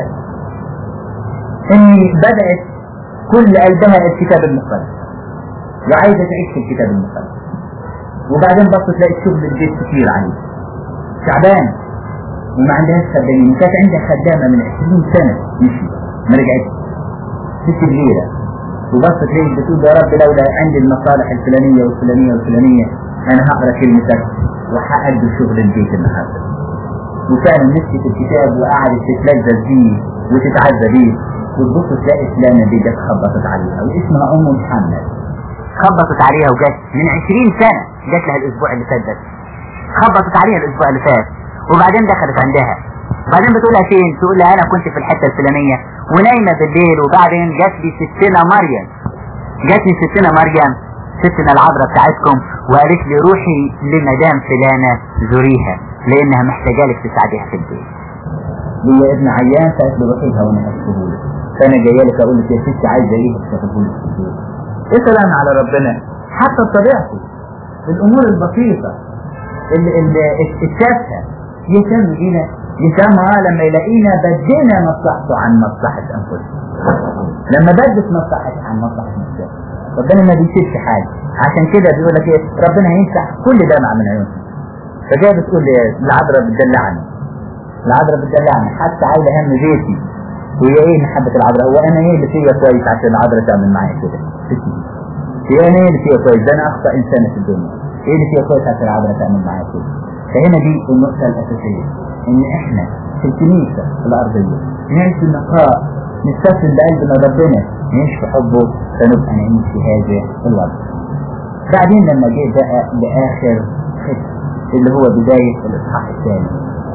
إن بدأت كل قلبها الكتاب المقدس وعايزة تعيش في الكتاب المقدس وبعدين بصت تلاقي شغل البيت كتير عليه تعبان وما عندهاش خدامين كانت عندها خدامة من 20 سنة مشي ما رجعتش ست كبيرة وبصت تلاقي بتقول يا رب لولا عندي المصالح الفلانية والفلانية والفلانية أنا هقرا كلمتك وهأدي شغل البيت النهارده وكان مسكت الكتاب وقعدت تتلذذ بيه وتتعزى بيه وتبص تلاقي فلانة دي جت خبطت عليها واسمها أم محمد خبطت عليها وجت من 20 سنة جت لها الأسبوع اللي فات بس خبطت عليها الأسبوع اللي فات وبعدين دخلت عندها بعدين بتقول لها فين تقول لها انا كنت في الحته الفلانيه ونايمه بالليل وبعدين جات لي ستنا مريم جات لي ستنا مريم ستنا العذراء بتاعتكم وقالت لي روحي لمدام فلانه زوريها لانها محتاجه لك تساعديها في البيت هي ابن عيان فقالت له روحي لها وانا هكتبه لك فانا جايه لك اقول لك يا ستي عايزه ايه هكتبه لك في البيت اسال على ربنا حتى طبيعته الامور البسيطه اللي اللي التافهه يهتم بينا يهتم اه لما يلاقينا بدينا مصلحته عن مصلحة أنفسنا لما بدت مصلحته عن مصلحة نفسه ربنا ما بيسيبش حاجة عشان كده بيقول لك ايه ربنا هيمسح كل دمعة من عيوننا فجاي بتقول لي العذراء بتدلعني العذراء بتدلعني حتى عايزة هم بيتي وهي ايه محبة العذراء هو انا ايه اللي فيا كويس عشان العذراء تعمل معايا كده هي انا ايه اللي فيا كويس ده انا اخطأ انسانة في الدنيا ايه اللي فيا كويس عشان العذراء تعمل معايا كده فهنا دي النقطة الأساسية إن إحنا في الكنيسة الأرضية نعيش بالنقاء نستسلم بقلبنا ربنا نعيش في حبه فنبقى نعيش في هذا الوضع. بعدين لما جه بقى لآخر ختم اللي هو بداية الإصحاح الثاني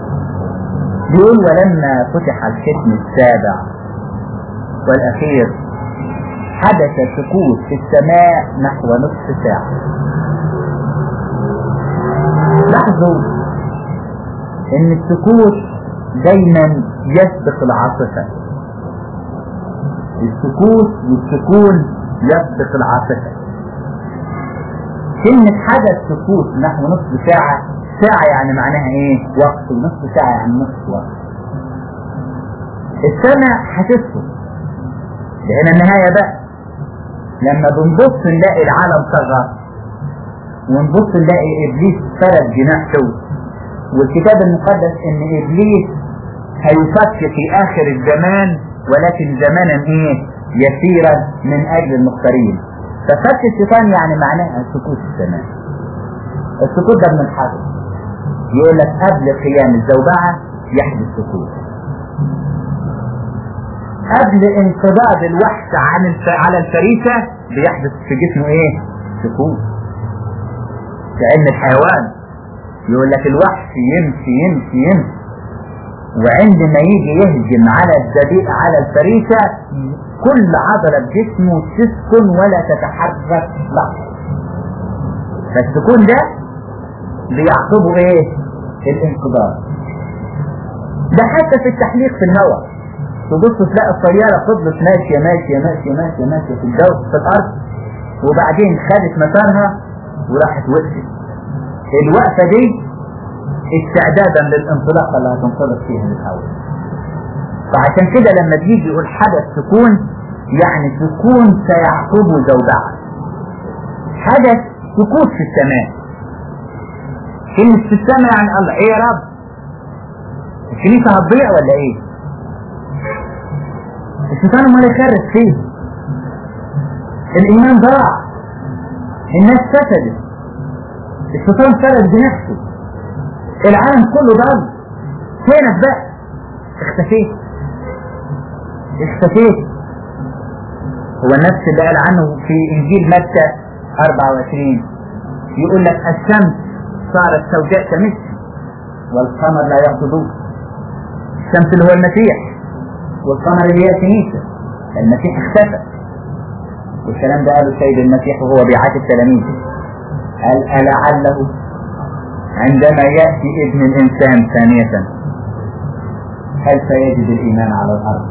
بيقول ولما فتح الختم السابع والأخير حدث سكوت في السماء نحو نصف ساعة لاحظوا ان السكوت دايما يسبق العاصفة السكوت والسكون يسبق العاصفة كلمة حدث سكوت نحو نصف ساعة ساعة يعني معناها ايه وقت ونصف ساعة يعني نصف وقت السماء هتسكت ده هنا النهاية بقى لما بنبص نلاقي العالم صغر ونبص نلاقي ابليس فرد جناحه والكتاب المقدس ان ابليس هيفك في اخر الزمان ولكن زمانا ايه يسيرا من اجل المختارين ففك الشيطان يعني معناها سكوت الزمان السكوت ده من الحرب يقول لك قبل قيام الزوبعة يحدث سكوت قبل انقضاض الوحش عن الف... على الفريسة بيحدث في جسمه ايه سكوت كأن الحيوان يقول لك الوحش يمشي يمشي يمشي وعندما يجي يهجم على الذبيح على الفريسة كل عضلة بجسمه تسكن ولا تتحرك لحظة فالسكون ده بيعقبه ايه الانقضاض ده حتى في التحليق في الهواء تبص تلاقي الطيارة فضلت ماشية ماشية ماشية ماشية ماشية في الجو في الأرض وبعدين خدت مسارها وراحت وقفت الوقفة دي استعدادا للانطلاقة اللي هتنطلق فيها من الهواء فعشان كده لما بيجي يقول حدث سكون يعني سكون سيعقبه زوجها حدث سكوت في السماء كلمة في السماء يعني الله ايه يا رب الكنيسة هتضيع ولا ايه الشيطان امال يكرس فيه الايمان ضاع الناس فسدت الشيطان سرد بنفسه العالم كله ضل فينك بقى اختفيت اختفيت هو النفس اللي قال عنه في انجيل متى 24 يقول لك الشمس صارت سوداء كمثل والقمر لا يقصدوه الشمس اللي هو المسيح والقمر اللي هي الكنيسه المسيح اختفى والكلام ده قاله السيد المسيح وهو بيعاتب تلاميذه قال ألعله عندما يأتي ابن الإنسان ثانية هل سيجد الإيمان على الأرض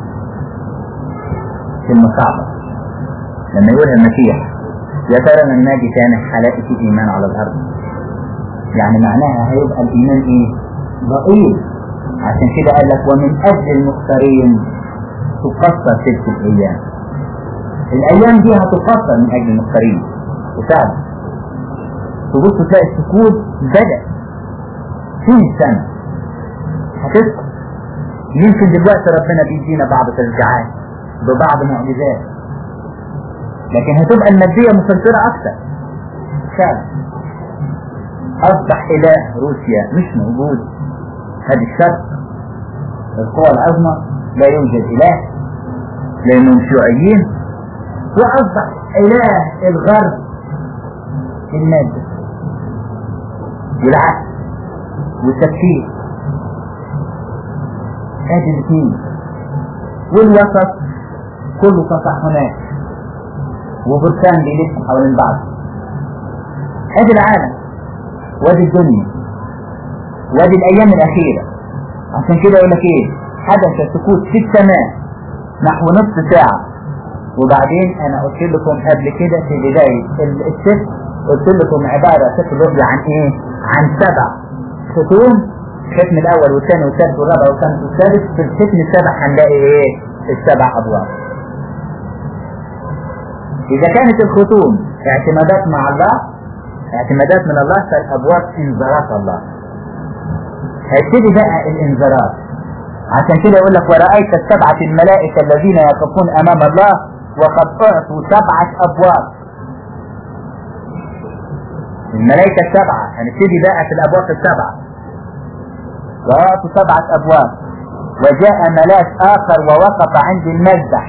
كلمة صعبة لما يقولها المسيح يا ترى من ناجي كان حلاقي في إيمان على الأرض يعني معناها هيبقى الإيمان إيه ضئيل عشان كده قال لك ومن أجل المختارين تقصر تلك الأيام الأيام دي هتقصر من أجل المختارين وفعلا تبص تلاقي السكوت بدأ فين السنة هتسقط يمكن دلوقتي ربنا بيدينا بعض تشجيعات ببعض معجزات لكن هتبقى المادية مسيطرة أكثر فعلا أصبح إله روسيا مش موجود هذه الشرق القوى العظمى لا يوجد إله لأنهم شيوعيين وأصبح إله الغرب المادة والعقل والتفكير ادي الاثنين والوسط كله تطحنات وبركان بيلف حوالين بعض ادي العالم وادي الدنيا وادي الايام الاخيره عشان كده يقول لك ايه حدث سكوت في السماء نحو نصف ساعه وبعدين انا قلت لكم قبل كده في بدايه الست قلت لكم عباره سفر الرؤيا عن ايه؟ عن سبع ختوم الختم الاول والثاني والثالث والرابع والخامس والسادس في الختم السابع هنلاقي ايه؟ السبع ابواب. اذا كانت الختوم اعتمادات مع الله اعتمادات من الله فالابواب انذارات الله. هيبتدي بقى الانذارات عشان كده يقول لك ورأيت السبعة الملائكة الذين يقفون أمام الله وقد أعطوا سبعة أبواب الملائكة السبعة هنبتدي بقى في الأبواب السبعة وأعطوا سبعة أبواب وجاء ملاك آخر ووقف عند المذبح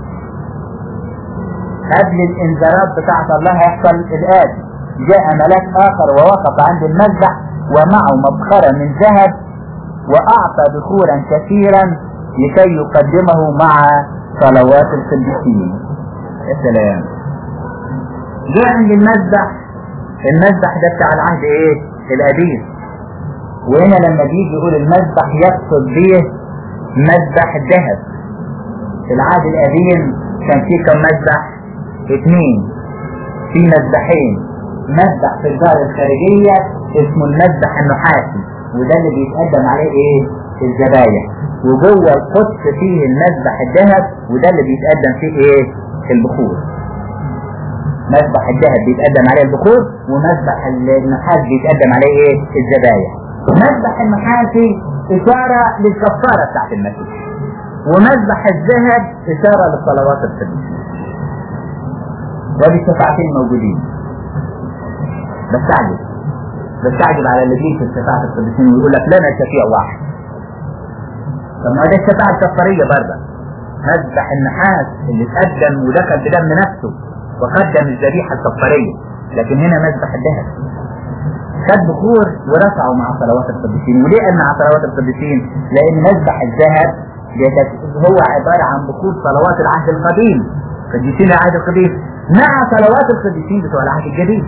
قبل الإنذارات بتاعت الله هيحصل الآتي جاء ملاك آخر ووقف عند المذبح ومعه مبخرة من ذهب وأعطى بخورا كثيرا لكي يقدمه مع صلوات القديسين يا سلام جاء عند المذبح المذبح ده بتاع العهد ايه القديم وهنا لما بيجي يقول المذبح يقصد بيه مذبح ذهب في العهد القديم كان فيه كم مذبح اثنين في مذبحين مذبح في الدار الخارجية اسمه المذبح النحاسي وده اللي بيتقدم عليه ايه الذبايح وجوه القدس فيه المذبح الذهب وده اللي بيتقدم فيه ايه البخور مذبح الذهب بيتقدم عليه البخور ومذبح النحاس بيتقدم عليه ايه الذبايح مذبح النحاسي اشاره للكفاره بتاعت المسيح ومذبح الذهب اشاره للصلوات القدسيه ودي الشفاعتين موجودين بستعجب بستعجب على اللي بيجي في الشفاعة القدسين ويقول لك لنا شفيع واحد طب ما ده الشفاعة الكفارية برضه مذبح النحاس اللي اتقدم ودخل بدم نفسه وقدم الذبيحة الكفارية لكن هنا مذبح الذهب خد بخور ورفعه مع صلوات القديسين وليه قال مع صلوات القديسين؟ لأن مذبح الذهب هو عبارة عن بخور صلوات العهد القديم قديسين العهد القديم مع صلوات القديسين بتوع العهد الجديد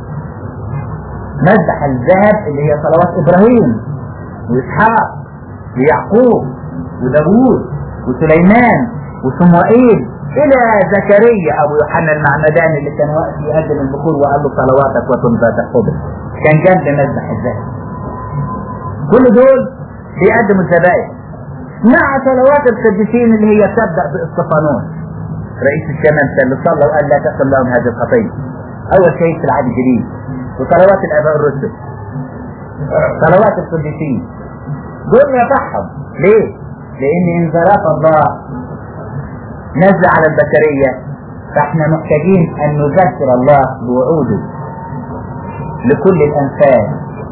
مذبح الذهب اللي هي صلوات ابراهيم واسحاق ويعقوب وداوود وسليمان وصموئيل الى زكريا ابو يوحنا المعمداني اللي كان واقف يقدم البخور وقال له صلواتك وتنفى تحفظك كان جنب مذبح الذهب كل دول بيقدموا الذبائح مع صلوات القديسين اللي هي تبدا باستفانون رئيس الشمامسه اللي صلى وقال لا تقل لهم هذه الخطيه اول شيء في العهد الجديد وصلوات الاباء الرسل صلوات القديسين دول يفحم ليه؟ لان انذارات الله نزل على البشريه فاحنا محتاجين ان نذكر الله بوعوده لكل الانفاس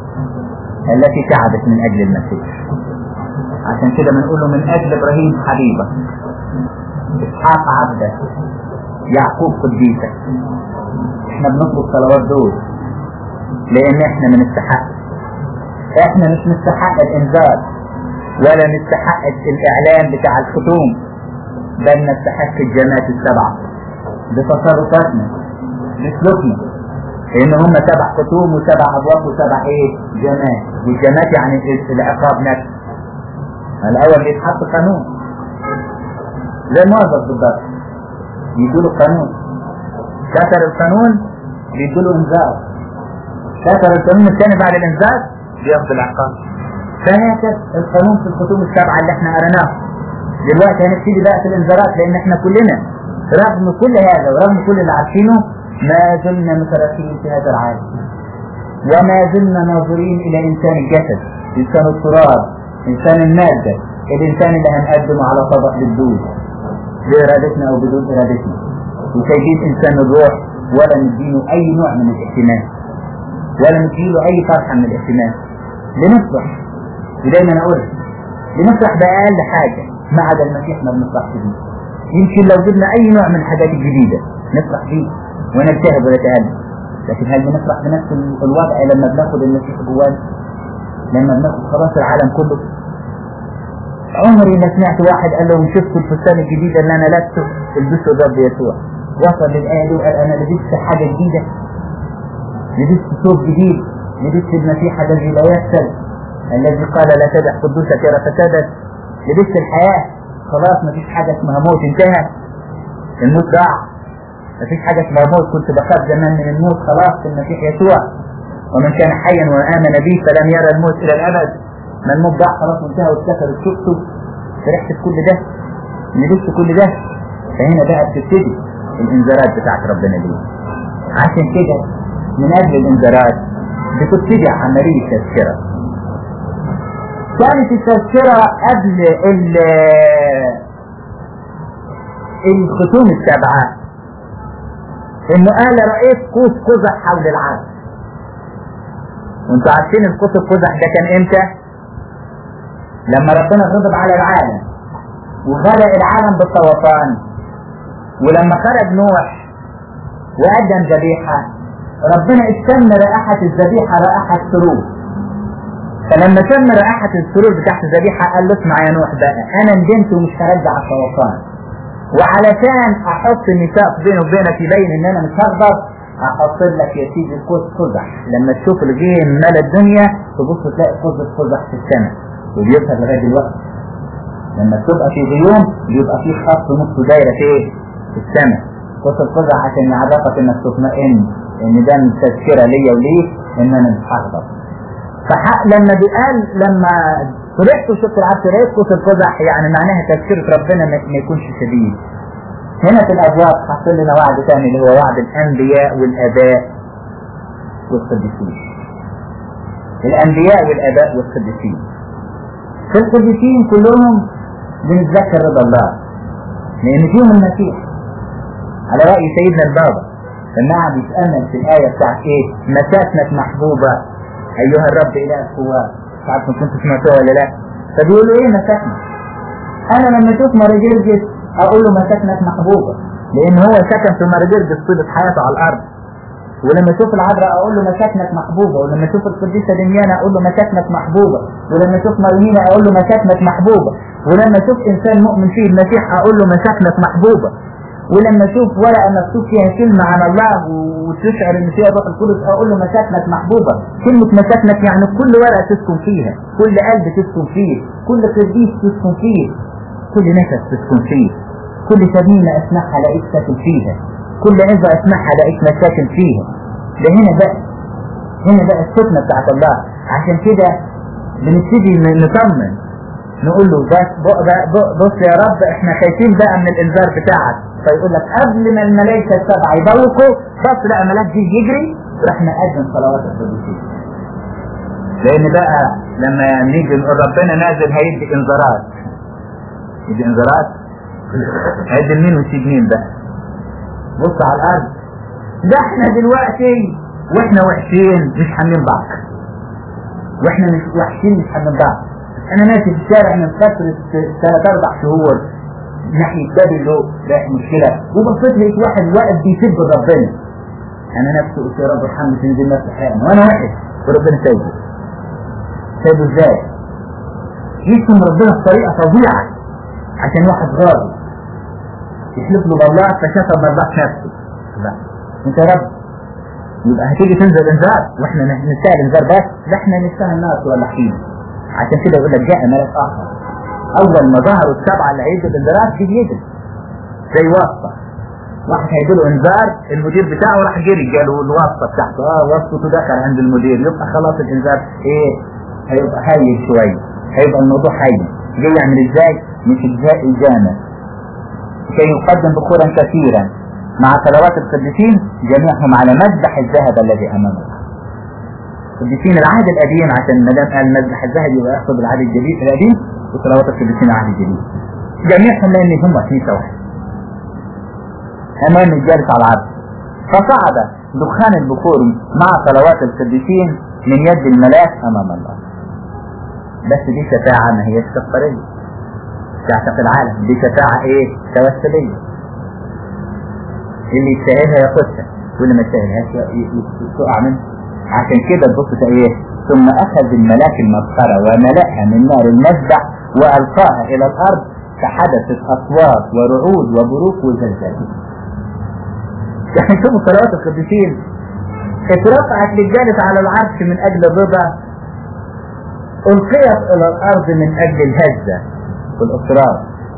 التي تعبت من اجل المسيح عشان كده بنقول له من اجل ابراهيم حبيبك اسحاق عبدك يعقوب قديسك احنا بنطلب الصلوات دول لان احنا ما نستحق احنا مش نستحق الانذار ولا نستحق الاعلان بتاع الختوم بل نستحق الجماعات السبعة بتصرفاتنا بسلوكنا لان هم سبع ختوم وسبع ابواب وسبع ايه جماعات والجماعات يعني العقاب نفسه الاول بيتحط قانون زي موظف بالضبط يدوا قانون كسر القانون بيدوا له انذار كسر القانون الثاني بعد الانذار بياخد العقاب فهكذا القانون في الختوم السبعه اللي احنا قريناها دلوقتي هنبتدي بقى في الانذارات لان احنا كلنا رغم كل هذا ورغم كل اللي عارفينه ما زلنا متركين في هذا العالم وما زلنا ناظرين الى انسان الجسد انسان التراب انسان الماده الانسان اللي هنقدمه على طبق للدود بارادتنا او بدون ارادتنا وسايبين انسان الروح ولا نديله اي نوع من الاهتمام ولا نديله اي فرحه من الاهتمام لنفرح ودايما اقول لنفرح باقل حاجه ما عدا المسيح ما بنفرحش بيه يمكن لو جبنا اي نوع من الحاجات الجديده نفرح بيه ونجتهد ونتألم لكن هل بنفرح بنفس الوضع لما بناخد المسيح جوانا لما بناخد خلاص العالم كله عمري ما سمعت واحد قال لهم شفتوا الفستان الجديد اللي انا لابسه البسوا الرب يسوع وصل للآية دي وقال انا لبست حاجة جديدة لبست صوت جديد لبست المسيح الذي لا يفشل الذي قال لا تدع قدوسك يرى فسادك لبست الحياة خلاص مفيش حاجة اسمها موت انتهى الموت ضاع مفيش حاجة اسمها موت كنت بخاف زمان من الموت خلاص في المسيح يسوع ومن كان حيا وآمن بي فلم يرى الموت إلى الأبد ما الموت ضاع خلاص انتهى واتكسر شفته فرحت بكل ده لبست كل ده فهنا بقى بتبتدي الانذارات بتاعت ربنا ليه عشان كده من اجل الانذارات بتبتدي عملية تذكرة كانت التذكرة قبل ال الختوم السبعة انه قال رأيت قوس قزح حول العالم وانتوا عارفين القوس القزح ده كان امتى؟ لما ربنا غضب على العالم وخلق العالم بالطوفان ولما خرج نوح وقدم ذبيحة ربنا اشتم رائحة الذبيحة رائحة سرور فلما شم رائحة السرور بتاعت الذبيحة قال له اسمع يا نوح بقى انا ندمت ومش هرجع الطوفان وعلشان احط ميثاق بيني وبينك يبين ان انا مش هغضب احط لك يا سيدي قوس قزح لما تشوف الغيم ملا الدنيا تبص تلاقي قوس قزح في السماء وبيظهر لغايه دلوقتي لما تبقى في غيوم بيبقى في خط نص دايره في ايه؟ في السماء قوس القزح عشان يعرفك انك تطمئن ان ده من تذكره ليا وليك ان انا مش هغضب فحق لما بيقال لما فرحت وشفت العبد رزقه في القزح يعني معناها تذكرة ربنا ما ما يكونش شديد هنا في الأبواب حصل لنا وعد ثاني اللي هو وعد الأنبياء والآباء والقديسين الأنبياء والآباء والقديسين في القديسين كلهم بنتذكر رضا الله لأن فيهم المسيح على رأي سيدنا البابا لما قعد يتأمل في الآية بتاعت إيه مساكنك محبوبة أيها الرب إله القوات مش عارف إن كنتوا سمعتوها ولا لا فبيقولوا إيه مساكنك أنا لما أشوف مارجرجس أقول له مساكنك محبوبة لأن هو سكن في مارجرجس طيلة حياته على الأرض ولما اشوف العذراء اقول له مساكنك محبوبه ولما اشوف القديسه دميانه اقول له مساكنك محبوبه ولما اشوف مريمينا اقول له مساكنك محبوبه ولما اشوف انسان مؤمن فيه المسيح اقول له مساكنك محبوبه ولما اشوف ورقه مكتوب فيها كلمه عن الله وتشعر ان فيها روح القدس اقول له مساكنك محبوبه كلمه مساكنك يعني كل ورقه تسكن فيها كل قلب تسكن فيه كل قديس تسكن فيه كل نفس تسكن فيه كل ترنيمه اسمعها الاقيك ساكن فيها كل عظة اسمعها الاقيك مساكن فيها ده هنا بقى هنا بقى السكنة بتاعت الله عشان كده بنبتدي نطمن نقول له بس بص يا رب احنا خايفين بقى من الانذار بتاعك فيقول لك قبل ما الملائكه السبعه يبوقوا بص لقى ملاك جه يجري راح نقدم صلوات القديسين لان بقى لما نيجي نقول ربنا نازل هيدي انذارات يدي انذارات هيدي مين ويسيب مين بقى بص على الارض ده احنا دلوقتي واحنا وحشين مش حاملين بعض واحنا مش وحشين مش حاملين بعض انا ماشي في الشارع من فترة ثلاث اربع شهور ناحية باب اللي هو رايح مشكلة وبصيت لقيت واحد واقف بيسب ربنا انا نفسي قلت يا رب ارحمني تنزل نفسي حقنا وانا وحش وربنا سايبه سايبه ازاي؟ يشتم ربنا بطريقة فظيعة عشان واحد غاضب يحلف له بالله فشتم الله نفسه لا انت يا رب يبقى هتيجي تنزل انذار واحنا نستاهل انذار بس ده احنا نستاهل نار ولا حين عشان كده يقول لك جاء ملك اخر اول ما ظهروا السبعه اللي هيدوا الانذارات في يجري زي واسطه واحد هيدوا انذار المدير بتاعه راح جري جاله الواسطه بتاعته اه واسطته دخل عند المدير يبقى خلاص الانذار ايه هيبقى هايل شويه هيبقى الموضوع هايل جاي يعمل ازاي مش الجاء الجامع كي يقدم بخورا كثيرا مع صلوات القديسين جميعهم على مذبح الذهب الذي امامه قديسين العهد القديم عشان ما دام قال مذبح الذهب يبقى يقصد العهد الجديد القديم وصلوات القديسين العهد الجديد جميعهم لان هم كنيسه واحده امام الجالس على العرش فصعد دخان البخور مع صلوات القديسين من يد الملاك امام الله بس دي شفاعه ما هيش كفاريه تعتق العالم دي شفاعة ايه توسلية اللي يستاهلها ياخدها واللي ما يستاهلهاش تقع منه عشان كده تبص ايه ثم اخذ الملاك المسخرة وملأها من نار المذبح والقاها الى الارض فحدثت اصوات ورعود وبروق وزلزال يعني شوفوا صلوات القديسين اترفعت للجالس على العرش من اجل الرضا القيت الى الارض من اجل الهزه والإصرار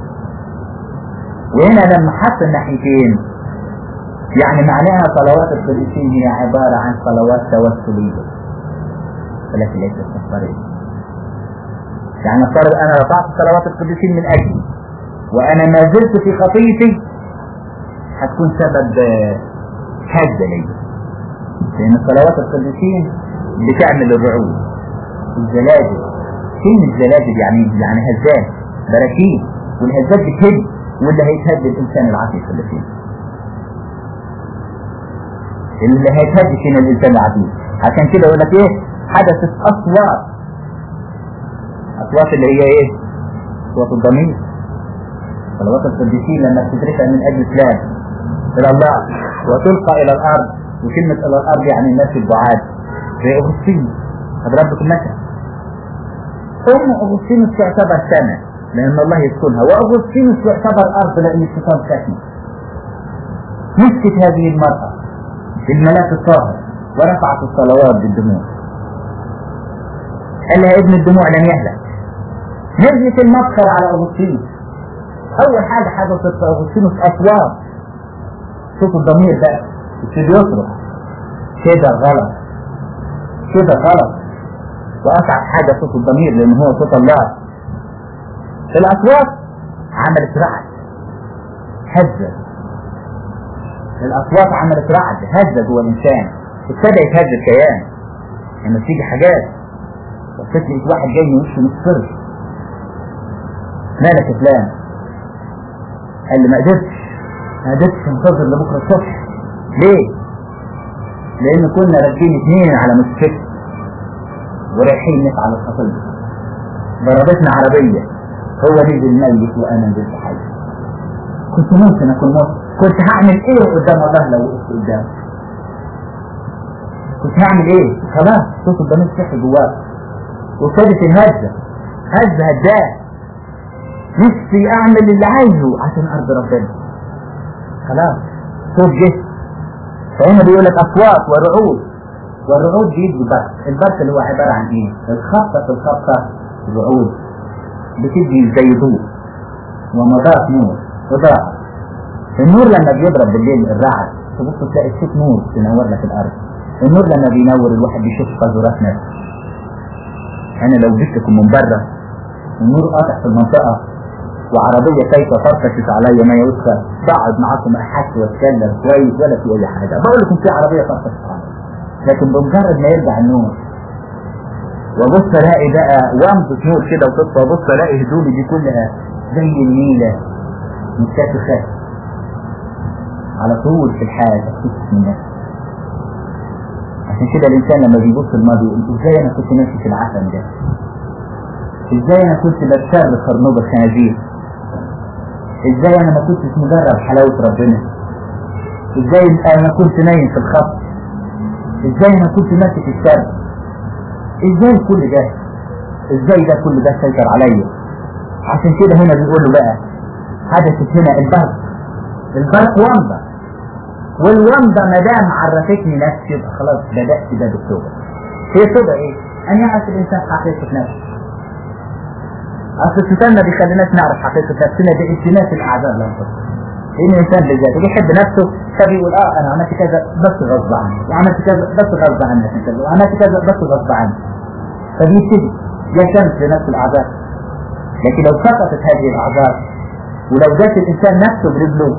وهنا لما حط الناحيتين يعني معناها صلوات القديسين هي عبارة عن صلوات توسلية ولكن ليست كفارية يعني افترض أنا رفعت صلوات القديسين من أجلي وأنا ما زلت في خطيتي هتكون سبب هزة لي لأن صلوات القديسين بتعمل الرعود الزلازل كلمة زلازل يعني يعني هزات براكين والهزات بتهد واللي هيتهد الانسان العتيق اللي فيه اللي هيتهد فينا الانسان العتيق عشان كده يقول لك ايه حدثت اصوات اصوات اللي هي ايه اصوات الضمير صلوات القديسين لما بتدركها من اجل فلان الى الله وتلقى الى الارض وكلمة الى الارض يعني الناس البعاد زي اغسطين اضرب لكم مثل ام اغسطين تعتبر سنه لأن الله يسكنها وأغسطينوس يعتبر أرض لأن الشيطان ساكنة مسكت هذه المرأة الملاك الطاهر ورفعت الصلوات بالدموع قال لها ابن الدموع لن يهلك نزلت المسخر على أغسطينوس أول حاجة حدثت في أغسطينوس أصوات صوت الضمير بقى يبتدي يصرخ كده غلط كده غلط واصعب حاجه صوت الضمير لان هو صوت الله الاصوات عملت رعد هزه الاصوات عملت رعد هزه جوه الانسان ابتدى يتهز الكيان لما تيجي حاجات بصيت لقيت واحد جاي من وشه مصفر مالك يا فلان قال لي ما قدرتش ما قدرتش انتظر لبكره الصبح ليه؟ لان كنا راكبين اثنين على موتوسيكل ورايحين نفعل الخطيه ضربتنا عربيه هو نزل ميت وانا نزلت حي كنت ممكن اكون مت كنت هعمل ايه قدام الله لو وقفت قدامه كنت هعمل ايه خلاص صوت الضمير صحي جواك وابتدت الهزه هزه هداه نفسي اعمل اللي عايزه عشان ارضي ربنا خلاص صوت جه فهنا بيقول لك اصوات ورعود والرعود بيدي برق البرق اللي هو عباره عن ايه الخبطه في الخبطه رعود بتدي زي ضوء ومضاء نور وضاء النور لما بيضرب بالليل الرعد تبص تلاقي الصوت نور تنور لك الارض النور لما بينور الواحد بيشوف قذورات نفسه انا لو جبتكم من بره النور قاطع في المنطقه وعربية كيفة فرقشت عليا ما يوسخة بقعد معاكم احس واتكلم كويس ولا في اي حاجة بقول لكم في عربية فرقشت عليا لكن بمجرد ما يرجع النور وابص الاقي بقى وامضة نور كده وتطفى وابص الاقي هدومي دي كلها زي النيلة منتفخة على طول في الحال اكتشف من نفسي عشان كده الانسان لما بيبص الماضي يقول ازاي انا كنت ماشي في العفن ده ازاي انا كنت بتشر خرنوب الخنازير ازاي انا ما كنتش مجرب حلاوة ربنا ازاي انا كنت نايم في الخط ازاي انا كنت ماسك الشر ازاي كل ده ازاي ده كل ده سيطر عليا عشان كده هنا بيقول له بقى حدثت هنا البرق البرق ومضة والومضة ما دام عرفتني نفسي يبقى خلاص بدأت ده بالتوبة هي توبة ايه؟ ان يعرف الانسان حقيقة نفسه اصل الشيطان ما بيخليناش نعرف حقيقة نفسنا دي التماس الاعذار لا تفضل لان الانسان بذاته بيحب نفسه فبيقول اه انا عملت كذا بس غصب عني وعملت كذا بس غصب عنك كذا وعملت كذا بس غصب عني فبيبتدي يشمس لنفس الاعذار لكن لو سقطت هذه الاعذار ولو جات الانسان نفسه برجله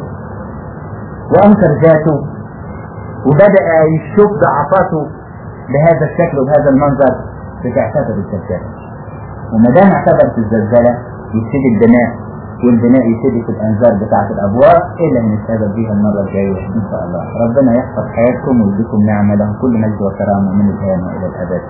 وانكر ذاته وبدأ يشوف ضعفاته بهذا الشكل وبهذا المنظر بتعتبر الزلزال وما دام اعتبرت الزلزلة يبتدي البناء والبناء يبتدي في الانذار بتاعة الابواب الى ان نتقابل بيها المرة الجاية ان شاء الله ربنا يحفظ حياتكم ويجزيكم نعمة له كل مجد وكرامة من الان والى الابد